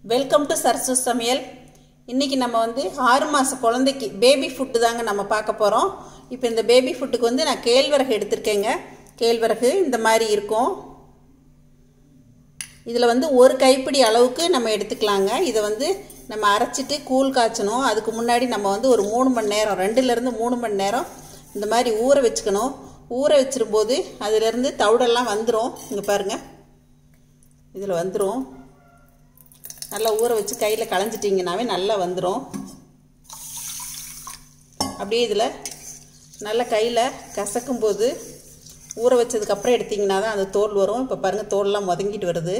welcome to Sarasu சமையல் இன்றைக்கி நம்ம வந்து ஆறு மாத குழந்தைக்கு பேபி ஃபுட்டு தாங்க நம்ம பார்க்க போகிறோம் இப்போ இந்த பேபி ஃபுட்டுக்கு வந்து நான் கேழ்வரகு எடுத்திருக்கேங்க கேழ்வரகு இந்த மாதிரி இருக்கும் இதில் வந்து ஒரு கைப்பிடி அளவுக்கு நம்ம எடுத்துக்கலாங்க இதை வந்து நம்ம அரைச்சிட்டு கூழ் காய்ச்சணும் அதுக்கு முன்னாடி நம்ம வந்து ஒரு மூணு மணி நேரம் ரெண்டுலேருந்து மூணு மணி நேரம் இந்த மாதிரி ஊற வச்சுக்கணும் ஊற வச்சிரும்போது அதிலேருந்து தவிடெல்லாம் வந்துடும் இங்கே பாருங்கள் இதில் வந்துடும் நல்லா ஊற வச்சு கையில் களைஞ்சிட்டிங்கனாவே நல்லா வந்துடும் அப்படியே இதில் நல்லா கையில் கசக்கும் போது ஊற வச்சதுக்கப்புறம் எடுத்திங்கன்னா தான் அந்த தோல் வரும் இப்போ பாருங்கள் தோல்லாம் முதங்கிட்டு வருது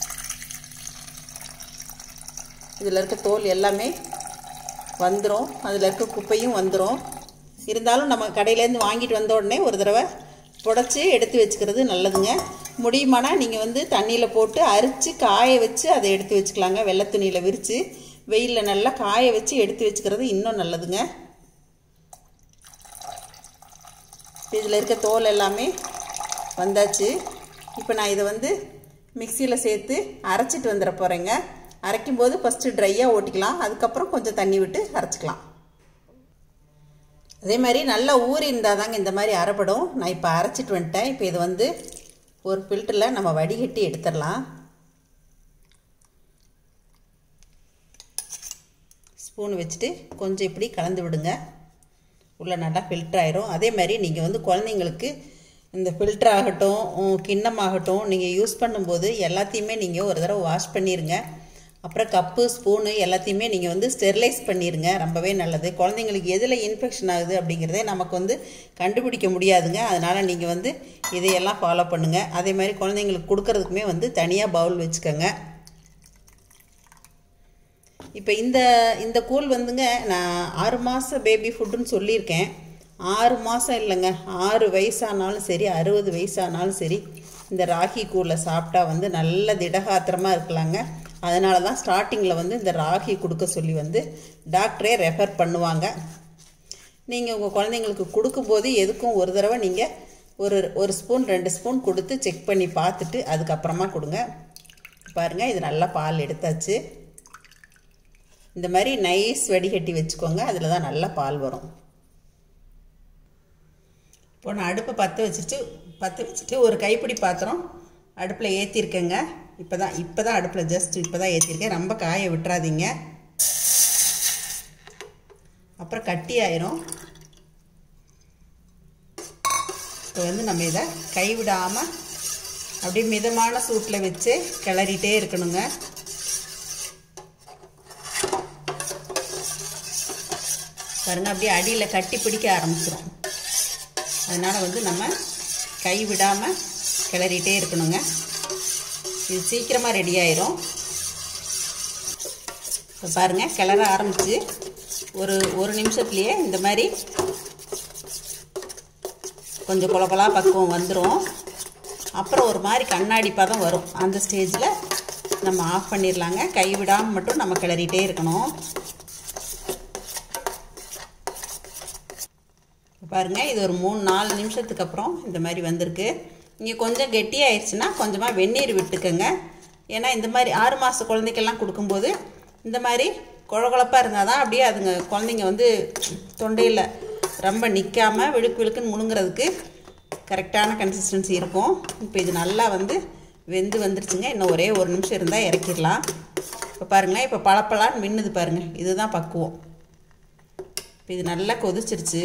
இதில் இருக்க தோல் எல்லாமே வந்துடும் அதில் இருக்க குப்பையும் வந்துடும் இருந்தாலும் நம்ம கடையிலேருந்து வாங்கிட்டு வந்த உடனே ஒரு தடவை புடச்சி எடுத்து வச்சுக்கிறது நல்லதுங்க முடியுமானா நீங்கள் வந்து தண்ணியில் போட்டு அரித்து காய வச்சு அதை எடுத்து வச்சுக்கலாங்க வெள்ளை துணியில் விரித்து வெயிலில் நல்லா காய வச்சு எடுத்து வச்சுக்கிறது இன்னும் நல்லதுங்க இதில் இருக்க தோல் எல்லாமே வந்தாச்சு இப்போ நான் இதை வந்து மிக்சியில் சேர்த்து அரைச்சிட்டு வந்துட போகிறேங்க அரைக்கும்போது ஃபஸ்ட்டு ட்ரையாக ஓட்டிக்கலாம் அதுக்கப்புறம் கொஞ்சம் தண்ணி விட்டு அரைச்சிக்கலாம் அதே மாதிரி நல்லா ஊறி இருந்தால் தாங்க இந்த மாதிரி அரைப்படும் நான் இப்போ அரைச்சிட்டு வந்துட்டேன் இப்போ இது வந்து ஒரு ஃபில்டரில் நம்ம வடிகட்டி எடுத்துடலாம் ஸ்பூன் வச்சுட்டு கொஞ்சம் இப்படி கலந்து விடுங்க உள்ளே நல்லா ஃபில்டர் ஆயிரும் அதே மாதிரி நீங்கள் வந்து குழந்தைங்களுக்கு இந்த ஃபில்டர் ஆகட்டும் கிண்ணம் ஆகட்டும் நீங்கள் யூஸ் பண்ணும்போது எல்லாத்தையுமே நீங்கள் ஒரு தடவை வாஷ் பண்ணிடுங்க அப்புறம் கப்பு ஸ்பூனு எல்லாத்தையுமே நீங்கள் வந்து ஸ்டெரிலைஸ் பண்ணிடுங்க ரொம்பவே நல்லது குழந்தைங்களுக்கு எதில் இன்ஃபெக்ஷன் ஆகுது அப்படிங்கிறதே நமக்கு வந்து கண்டுபிடிக்க முடியாதுங்க அதனால் நீங்கள் வந்து இதையெல்லாம் ஃபாலோ பண்ணுங்கள் அதே மாதிரி குழந்தைங்களுக்கு கொடுக்கறதுக்குமே வந்து தனியாக பவுல் வச்சுக்கோங்க இப்போ இந்த இந்த கூழ் வந்துங்க நான் ஆறு மாதம் பேபி ஃபுட்டுன்னு சொல்லியிருக்கேன் ஆறு மாதம் இல்லைங்க ஆறு வயசானாலும் சரி அறுபது வயசானாலும் சரி இந்த ராகி கூழை சாப்பிட்டா வந்து நல்ல திடகாத்திரமாக இருக்கலாங்க அதனால தான் ஸ்டார்டிங்கில் வந்து இந்த ராகி கொடுக்க சொல்லி வந்து டாக்டரே ரெஃபர் பண்ணுவாங்க நீங்கள் உங்கள் குழந்தைங்களுக்கு கொடுக்கும்போது எதுக்கும் ஒரு தடவை நீங்கள் ஒரு ஒரு ஸ்பூன் ரெண்டு ஸ்பூன் கொடுத்து செக் பண்ணி பார்த்துட்டு அதுக்கப்புறமா கொடுங்க பாருங்கள் இது நல்லா பால் எடுத்தாச்சு இந்த மாதிரி நைஸ் வடிகட்டி வச்சுக்கோங்க அதில் தான் நல்லா பால் வரும் இப்போ நான் அடுப்பை பற்ற வச்சுட்டு பற்ற வச்சுட்டு ஒரு கைப்பிடி பாத்திரம் அடுப்பில் ஏற்றிருக்கேங்க இப்போ தான் இப்போ தான் அடுப்பில் ஜஸ்ட் இப்போ தான் ஏற்றிருக்கேன் ரொம்ப காய விட்டுறாதீங்க அப்புறம் கட்டி ஆயிரும் இப்போ வந்து நம்ம இதை கைவிடாமல் அப்படியே மிதமான சூட்டில் வச்சு கிளறிட்டே இருக்கணுங்க பாருங்க அப்படியே அடியில் கட்டி பிடிக்க ஆரம்பிச்சிடும் அதனால் வந்து நம்ம கை விடாமல் கிளறிட்டே இருக்கணுங்க இது சீக்கிரமாக ரெடி ஆயிரும் இப்போ பாருங்கள் கிளற ஆரம்பித்து ஒரு ஒரு நிமிஷத்துலேயே இந்த மாதிரி கொஞ்சம் குழப்பலா பக்குவம் வந்துடும் அப்புறம் ஒரு மாதிரி கண்ணாடி பதம் வரும் அந்த ஸ்டேஜில் நம்ம ஆஃப் பண்ணிடலாங்க கை விடாமல் மட்டும் நம்ம கிளறிட்டே இருக்கணும் பாருங்கள் இது ஒரு மூணு நாலு நிமிஷத்துக்கு அப்புறம் இந்த மாதிரி வந்திருக்கு இங்கே கொஞ்சம் கெட்டியாயிடுச்சுன்னா கொஞ்சமாக வெந்நீர் விட்டுக்கோங்க ஏன்னா இந்த மாதிரி ஆறு மாத குழந்தைக்கெல்லாம் கொடுக்கும்போது இந்த மாதிரி குழகுழப்பாக இருந்தால் தான் அப்படியே அதுங்க குழந்தைங்க வந்து தொண்டையில் ரொம்ப நிற்காமல் விழுக்கு விழுக்குன்னு முழுங்குறதுக்கு கரெக்டான கன்சிஸ்டன்சி இருக்கும் இப்போ இது நல்லா வந்து வெந்து வந்துருச்சுங்க இன்னும் ஒரே ஒரு நிமிஷம் இருந்தால் இறக்கிடலாம் இப்போ பாருங்களேன் இப்போ பழப்பலான்னு மின்னுது பாருங்கள் இதுதான் பக்குவம் இப்போ இது நல்லா கொதிச்சிருச்சு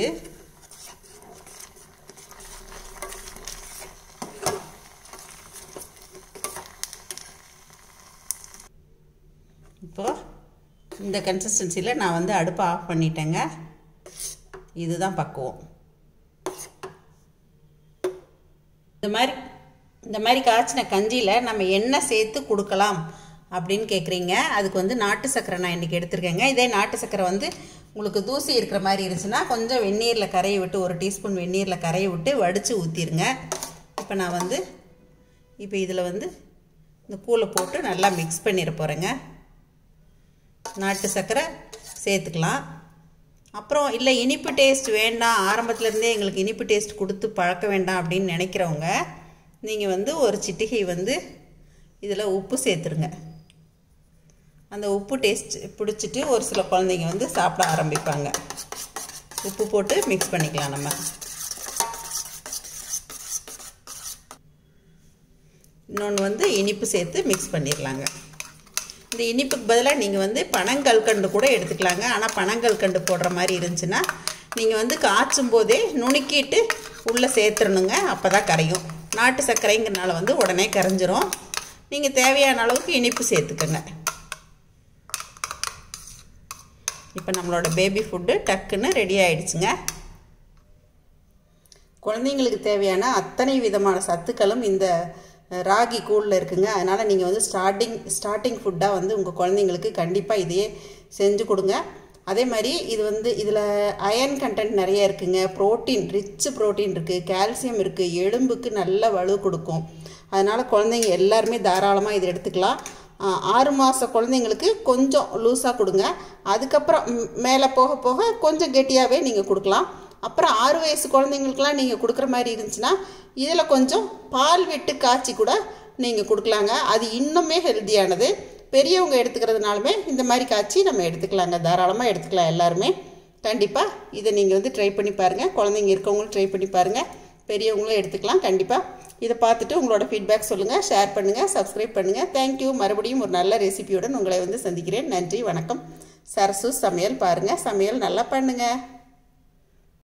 இப்போது இந்த கன்சிஸ்டன்சியில் நான் வந்து அடுப்பை ஆஃப் பண்ணிட்டேங்க இதுதான் பக்குவம் இந்த மாதிரி இந்த மாதிரி காய்ச்சின கஞ்சியில் நம்ம எண்ணெய் சேர்த்து கொடுக்கலாம் அப்படின்னு கேட்குறீங்க அதுக்கு வந்து நாட்டு சக்கரை நான் இன்றைக்கி எடுத்திருக்கேங்க இதே நாட்டு சக்கரை வந்து உங்களுக்கு தூசி இருக்கிற மாதிரி இருந்துச்சுன்னா கொஞ்சம் வெந்நீரில் கரையை விட்டு ஒரு டீஸ்பூன் வெந்நீரில் கரையை விட்டு வடித்து ஊற்றிடுங்க இப்போ நான் வந்து இப்போ இதில் வந்து இந்த கூலை போட்டு நல்லா மிக்ஸ் பண்ணிட போகிறேங்க நாட்டு சர்க்கரை சேர்த்துக்கலாம் அப்புறம் இல்லை இனிப்பு டேஸ்ட் வேண்டாம் ஆரம்பத்துலேருந்தே எங்களுக்கு இனிப்பு டேஸ்ட் கொடுத்து பழக்க வேண்டாம் அப்படின்னு நினைக்கிறவங்க நீங்கள் வந்து ஒரு சிட்டிகை வந்து இதில் உப்பு சேர்த்துருங்க அந்த உப்பு டேஸ்ட் பிடிச்சிட்டு ஒரு சில குழந்தைங்க வந்து சாப்பிட ஆரம்பிப்பாங்க உப்பு போட்டு மிக்ஸ் பண்ணிக்கலாம் நம்ம இன்னொன்று வந்து இனிப்பு சேர்த்து மிக்ஸ் பண்ணிடலாங்க இந்த இனிப்புக்கு பதிலாக நீங்கள் வந்து பனங்கல்கண்டு கூட எடுத்துக்கலாங்க ஆனால் பனங்கல்கண்டு போடுற மாதிரி இருந்துச்சுன்னா நீங்கள் வந்து காய்ச்சும் போதே நுணுக்கிட்டு உள்ளே சேர்த்துடணுங்க அப்போ தான் கரையும் நாட்டு சர்க்கரைங்கிறனால வந்து உடனே கரைஞ்சிரும் நீங்கள் தேவையான அளவுக்கு இனிப்பு சேர்த்துக்கோங்க இப்போ நம்மளோட பேபி ஃபுட்டு டக்குன்னு ரெடி ஆயிடுச்சுங்க குழந்தைங்களுக்கு தேவையான அத்தனை விதமான சத்துக்களும் இந்த ராகி கூழில் இருக்குங்க அதனால் நீங்கள் வந்து ஸ்டார்டிங் ஸ்டார்டிங் ஃபுட்டாக வந்து உங்கள் குழந்தைங்களுக்கு கண்டிப்பாக இதையே செஞ்சு கொடுங்க அதே மாதிரி இது வந்து இதில் அயன் கண்டென்ட் நிறைய இருக்குங்க ப்ரோட்டீன் ரிச் ப்ரோட்டீன் இருக்குது கால்சியம் இருக்குது எலும்புக்கு நல்ல வலு கொடுக்கும் அதனால் குழந்தைங்க எல்லாருமே தாராளமாக இதை எடுத்துக்கலாம் ஆறு மாத குழந்தைங்களுக்கு கொஞ்சம் லூஸாக கொடுங்க அதுக்கப்புறம் மேலே போக போக கொஞ்சம் கெட்டியாகவே நீங்கள் கொடுக்கலாம் அப்புறம் ஆறு வயசு குழந்தைங்களுக்குலாம் நீங்கள் கொடுக்குற மாதிரி இருந்துச்சுன்னா இதில் கொஞ்சம் பால் விட்டு காய்ச்சி கூட நீங்கள் கொடுக்கலாங்க அது இன்னுமே ஹெல்த்தியானது பெரியவங்க எடுத்துக்கிறதுனாலுமே இந்த மாதிரி காய்ச்சி நம்ம எடுத்துக்கலாங்க தாராளமாக எடுத்துக்கலாம் எல்லாருமே கண்டிப்பாக இதை நீங்கள் வந்து ட்ரை பண்ணி பாருங்கள் குழந்தைங்க இருக்கவங்களும் ட்ரை பண்ணி பாருங்கள் பெரியவங்களும் எடுத்துக்கலாம் கண்டிப்பாக இதை பார்த்துட்டு உங்களோட ஃபீட்பேக் சொல்லுங்கள் ஷேர் பண்ணுங்கள் சப்ஸ்கிரைப் பண்ணுங்கள் தேங்க்யூ மறுபடியும் ஒரு நல்ல ரெசிபியுடன் உங்களை வந்து சந்திக்கிறேன் நன்றி வணக்கம் சரசு சமையல் பாருங்கள் சமையல் நல்லா பண்ணுங்கள்